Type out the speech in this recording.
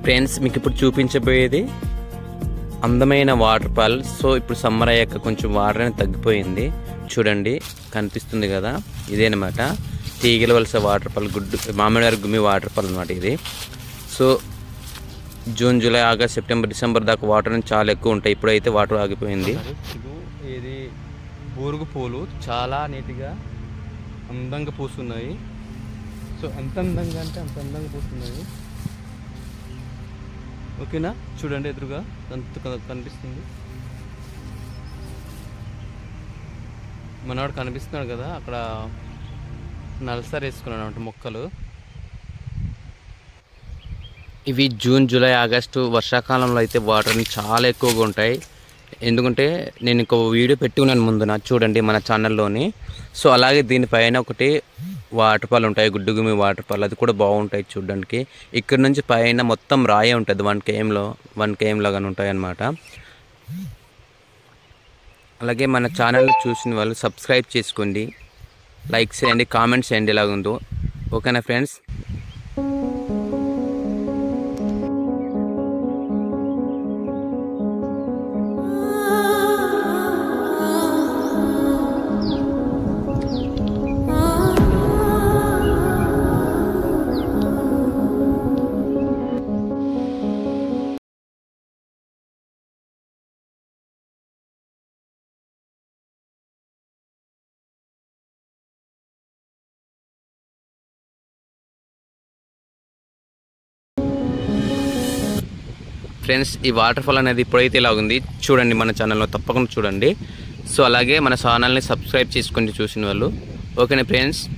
friends మీకు ఇప్పుడు చూపించబోయేది అందమైన వాటర్ ఫాల్ సో ఇప్పుడు సమ్మర్ అయ్యాక కొంచెం వాటర్ అనేది తగ్గిపోయింది చూడండి కనిపిస్తుంది కదా ఇదేనమాట తీగల వలస వాటర్ ఫాల్ గుడ్డు మామిడివారి గుమ్మి వాటర్ ఫాల్ అనమాట ఇది so June July August September December దాకా వాటర్ అనేది చాలా ఎక్కువ ఉంటాయి ఇప్పుడైతే వాటర్ ఆగిపోయింది ఇది బూరుగు పూలు చాలా నీట్గా అందంగా పూస్తున్నాయి సో ఎంత అందంగా అంటే అంత అందంగా పూస్తున్నాయి ఓకేనా చూడండి ఎదురుగా అంత క- కనిపిస్తుంది మనవాడు కనిపిస్తున్నాడు కదా అక్కడ నల్సర్ వేసుకున్నాడు అనమాట మొక్కలు ఇవి జూన్ జూలై ఆగస్టు వర్షాకాలంలో అయితే వాటర్ చాలా ఎక్కువగా ఉంటాయి ఎందుకంటే నేను ఇంకో వీడియో పెట్టి ఉన్నాను ముందున చూడండి మన ఛానల్లోని సో అలాగే దీనిపైన ఒకటి వాటర్ ఫాల్ ఉంటాయి గుడ్డుగుమి వాటర్ ఫాల్ అది కూడా బాగుంటాయి చూడడానికి ఇక్కడ నుంచి పైన మొత్తం రాయే ఉంటుంది వన్ కేఎంలో వన్ కేఎం లాగానే ఉంటాయి అన్నమాట అలాగే మన ఛానల్ చూసిన వాళ్ళు సబ్స్క్రైబ్ చేసుకోండి లైక్ చేయండి కామెంట్స్ చేయండి ఎలాగుందో ఓకేనా ఫ్రెండ్స్ ఫ్రెండ్స్ ఈ వాటర్ ఫాల్ అనేది ఇప్పుడైతే ఇలా ఉంది చూడండి మన ఛానల్లో తప్పకుండా చూడండి సో అలాగే మన ఛానల్ని సబ్స్క్రైబ్ చేసుకోండి చూసిన వాళ్ళు ఓకేనా ఫ్రెండ్స్